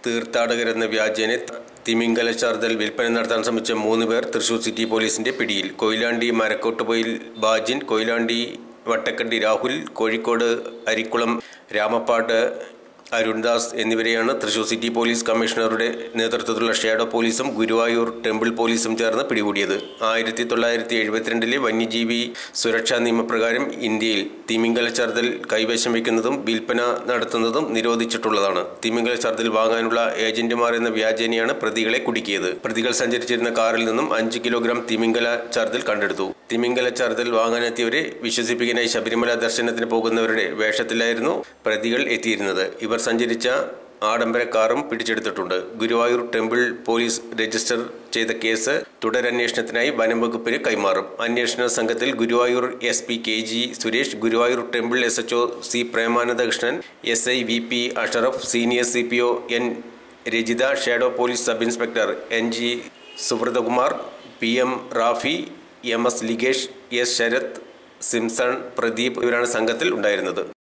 തീർത്ഥാടകരെന്ന വ്യാജേന തിമിംഗല ചാർത്തൽ വിൽപ്പന നടത്താൻ ശ്രമിച്ച മൂന്ന് പേർ തൃശൂർ സിറ്റി പോലീസിന്റെ പിടിയിൽ കൊയിലാണ്ടി മരക്കോട്ടുപൊയിൽ ബാജിൻ കൊയിലാണ്ടി വട്ടക്കണ്ടി രാഹുൽ കോഴിക്കോട് അരിക്കുളം രാമപ്പാട്ട് അരുൺദാസ് എന്നിവരെയാണ് തൃശൂർ സിറ്റി പോലീസ് കമ്മീഷണറുടെ നേതൃത്വത്തിലുള്ള ഷാഡോ പോലീസും ഗുരുവായൂർ ടെമ്പിൾ പോലീസും ചേർന്ന് പിടികൂടിയത് ആയിരത്തി തൊള്ളായിരത്തി എഴുപത്തിരണ്ടിലെ വന്യജീവി സുരക്ഷാ നിയമപ്രകാരം ഇന്ത്യയിൽ തിമിംഗല ചർത്തൽ കൈവശം വയ്ക്കുന്നതും വിൽപ്പന നടത്തുന്നതും നിരോധിച്ചിട്ടുള്ളതാണ് തിമിംഗല ചർത്തൽ വാങ്ങാനുള്ള ഏജന്റുമാർ എന്ന വ്യാജേനയാണ് പ്രതികളെ കുടുക്കിയത് പ്രതികൾ സഞ്ചരിച്ചിരുന്ന കാറിൽ നിന്നും അഞ്ച് കിലോഗ്രാം തിമിംഗല ചർത്തൽ കണ്ടെടുത്തു തിമിംഗല ചർത്തൽ വാങ്ങാനെത്തിയവരെ വിശ്വസിപ്പിക്കാനായി ശബരിമല ദർശനത്തിന് പോകുന്നവരുടെ വേഷത്തിലായിരുന്നു പ്രതികൾ എത്തിയിരുന്നത് ഇവർ സഞ്ചരിച്ച ആഡംബര കാറും പിടിച്ചെടുത്തിട്ടുണ്ട് ഗുരുവായൂർ ടെമ്പിൾ പോലീസ് രജിസ്റ്റർ ചെയ്ത കേസ് തുടരന്വേഷണത്തിനായി വനം വകുപ്പിന് കൈമാറും അന്വേഷണ സംഘത്തിൽ Guruvayur S P K G Suresh Guruvayur temple S H O C Premanandakrishnan S I V P Ashraf senior C P O N Rajitha shadow police sub inspector N G Subrathakumar P M Rafi M S Ligesh S Sarath Simson Pradeep ഇവരാണ് സംഘത്തിൽ ഉണ്ടായിരുന്നത്